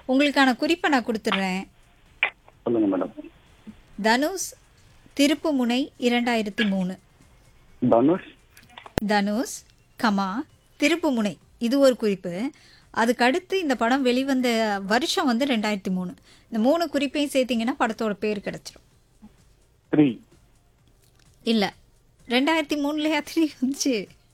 உங்களுக்கான குறிப்பை நான் கொடுத்துட்றேன் சொல்லுங்க மேடம் தனுஷ் திருப்புமுனை இரண்டாயிரத்தி மூணு தனுஷ் தனுஷ் கமா திருப்புமுனை இது ஒரு குறிப்பு அதுக்கு அடுத்து இந்த படம் வெளிவந்த வருஷம் வந்து ரெண்டாயிரத்தி மூணு இந்த மூணு குறிப்பையும் சேர்த்தீங்கன்னா படத்தோட பேர் கிடைச்சிரும் த்ரீ இல்லை ரெண்டாயிரத்தி மூணுலையா த்ரீ வந்துச்சு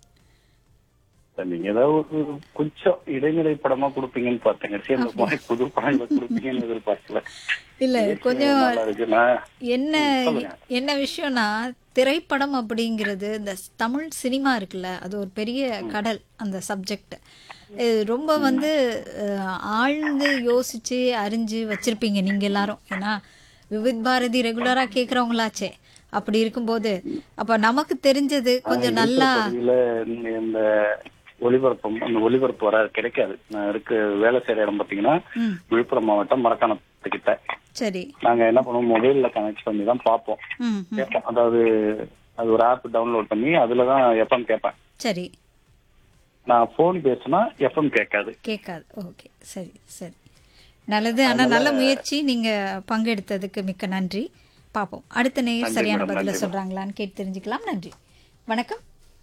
நீங்க ஏதாவது ஒரு கொஞ்சம் இடைநிலை படமா கொடுப்பீங்கன்னு பார்த்தேங்க சரி அந்த மாதிரி புது படங்களை கொடுப்பீங்கன்னு எதிர்பார்க்கல இல்லை கொஞ்சம் நல்லா இருக்குண்ணா என்ன என்ன விஷயம்னா திரைப்படம் அப்படிங்கிறது இந்த தமிழ் சினிமா இருக்குல்ல அது ஒரு பெரிய கடல் அந்த சப்ஜெக்ட் ரொம்ப வந்து அஹ், ஆழ்ந்து யோசிச்சு அறிஞ்சு வச்சிருப்பீங்க நீங்க எல்லாரும் ஏன்னா விவித் பாரதி ரெகுலரா கேக்குறவங்களாச்சே அப்படி இருக்கும்போது அப்ப நமக்கு தெரிஞ்சது கொஞ்சம் நல்லா பகுதியில இந்த இந்த ஒளிபரப்பும் அந்த ஒளிபரப்பு வர கிடைக்காது நான் இருக்க வேலை செய்யற இடம் பாத்தீங்கன்னா ம் விழுப்புரம் மாவட்டம் மரக்காணத்துக்கிட்ட சரி நாங்க என்ன பண்ணுவோம் மொபைல்ல கனெக்ட் பண்ணி தான் பார்ப்போம் ம் ம். கேட்போம் அதாவது அது ஒரு ஆப் டவுன்லோட் பண்ணி அதுல தான் எஃப்எம் கேட்பேன் சரி நான் ஃபோன் பேசினா எஃப்எம் கேட்காது கேட்காது ஓகே சரி சரி நல்லது ஆனா நல்ல முயற்சி நீங்க பங்கெடுத்ததுக்கு மிக்க நன்றி பார்ப்போம் அடுத்த நேயர் சரியான பதில சொல்றாங்களான்னு கேட்டு தெரிஞ்சுக்கலாம் நன்றி வணக்கம்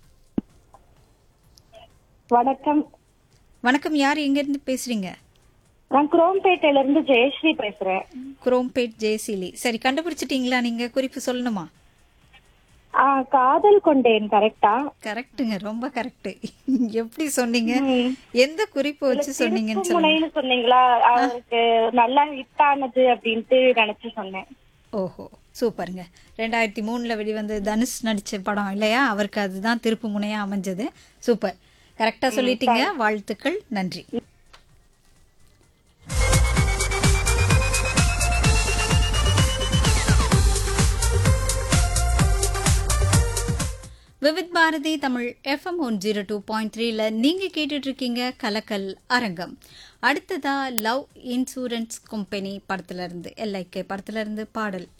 வணக்கம் வணக்கம் யார் எங்க இருந்து பேசுறீங்க நான் குரோம்பேட்டையில இருந்து ஜெயஸ்ரீ பேசுறேன் குரோம்பேட் ஜெயசீலி சரி கண்டுபிடிச்சிட்டீங்களா நீங்க குறிப்பு சொல்லணுமா ஆ, காதல் கொண்டேன் கரெக்டா கரெக்ட்டுங்க ரொம்ப கரெக்ட் எப்படி சொன்னீங்க எந்த குறிப்பு வச்சு சொன்னீங்கன்னு சொல்லுங்க முனைன்னு சொன்னீங்களா அவருக்கு நல்லா ஹிட் ஆனது அப்படின்ட்டு நினைச்சு சொன்னேன் ஓஹோ சூப்பருங்க ரெண்டாயிரத்தி மூணுல வெளிவந்து தனுஷ் நடிச்ச படம் இல்லையா அவருக்கு அதுதான் திருப்பு முனையா அமைஞ்சது சூப்பர் கரெக்டா சொல்லிட்டீங்க வாழ்த்துக்கள் நன்றி Vividh Bharati Tamil FM one zero two point த்ரீல நீங்க கேட்டுட்டு இருக்கீங்க கலக்கல் அரங்கம் அடுத்ததா லவ் இன்சூரன்ஸ் கம்பெனி படத்துல இருந்து எல்ஐகே படத்துல இருந்து பாடல்